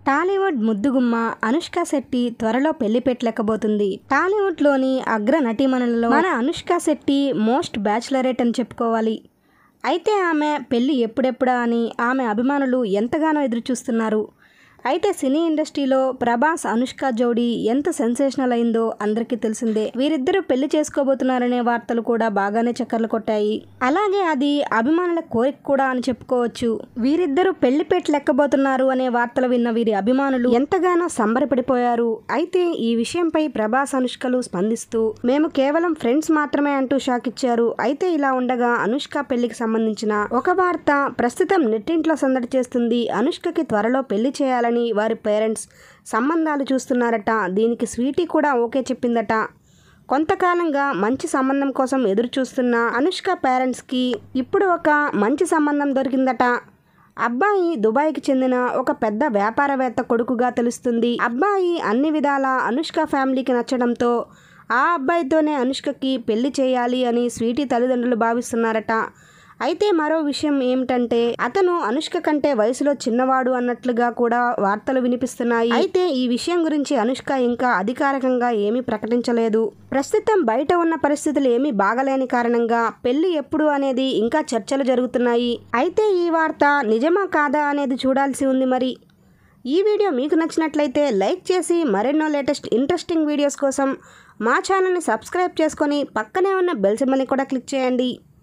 టాలీవుడ్ ముద్దుగుమ్మ అనుష్క శెట్టి త్వరలో పెళ్లి పెట్టలేకబోతుంది టాలీవుడ్లోని అగ్ర నటీమణులలో మన అనుష్క శెట్టి మోస్ట్ బ్యాచులరేట్ అని చెప్పుకోవాలి అయితే ఆమె పెళ్లి ఎప్పుడెప్పుడా అని ఆమె అభిమానులు ఎంతగానో ఎదురు చూస్తున్నారు అయితే సినీ ఇండస్ట్రీలో ప్రభాస్ అనుష్క జోడీ ఎంత సెన్సేషనల్ అయిందో అందరికీ తెలిసిందే వీరిద్దరూ పెళ్లి చేసుకోబోతున్నారనే వార్తలు కూడా బాగానే చక్కర్లు కొట్టాయి అలాగే అది అభిమానుల కోరిక కూడా అని చెప్పుకోవచ్చు వీరిద్దరూ పెళ్లి పెట్టి లెక్కబోతున్నారు అనే వార్తలు విన్న వీరి అభిమానులు ఎంతగానో సంబరపడిపోయారు అయితే ఈ విషయంపై ప్రభాస్ అనుష్కలు స్పందిస్తూ మేము కేవలం ఫ్రెండ్స్ మాత్రమే అంటూ షాక్ ఇచ్చారు అయితే ఇలా ఉండగా అనుష్క పెళ్లికి సంబంధించిన ఒక వార్త ప్రస్తుతం నెట్టింట్లో సందడి చేస్తుంది అనుష్కకి త్వరలో పెళ్లి చేయాలని వారి పేరెంట్స్ సంబంధాలు చూస్తున్నారట దీనికి స్వీటీ కూడా ఓకే చెప్పిందట కొంతకాలంగా మంచి సంబంధం కోసం ఎదురు చూస్తున్న అనుష్క పేరెంట్స్కి ఇప్పుడు ఒక మంచి సంబంధం దొరికిందట అబ్బాయి దుబాయ్కి చెందిన ఒక పెద్ద వ్యాపారవేత్త కొడుకుగా తెలుస్తుంది అబ్బాయి అన్ని విధాల అనుష్క ఫ్యామిలీకి నచ్చడంతో ఆ అబ్బాయితోనే అనుష్కకి పెళ్లి చేయాలి అని స్వీటీ తల్లిదండ్రులు భావిస్తున్నారట అయితే మరో విషయం ఏమిటంటే అతను అనుష్క కంటే వయసులో చిన్నవాడు అన్నట్లుగా కూడా వార్తలు వినిపిస్తున్నాయి అయితే ఈ విషయం గురించి అనుష్క ఇంకా అధికారికంగా ఏమీ ప్రకటించలేదు ప్రస్తుతం బయట ఉన్న పరిస్థితులు ఏమీ బాగలేని కారణంగా పెళ్లి ఎప్పుడు అనేది ఇంకా చర్చలు జరుగుతున్నాయి అయితే ఈ వార్త నిజమా కాదా అనేది చూడాల్సి ఉంది మరి ఈ వీడియో మీకు నచ్చినట్లయితే లైక్ చేసి మరెన్నో లేటెస్ట్ ఇంట్రెస్టింగ్ వీడియోస్ కోసం మా ఛానల్ని సబ్స్క్రైబ్ చేసుకొని పక్కనే ఉన్న బెల్ సింబల్ని కూడా క్లిక్ చేయండి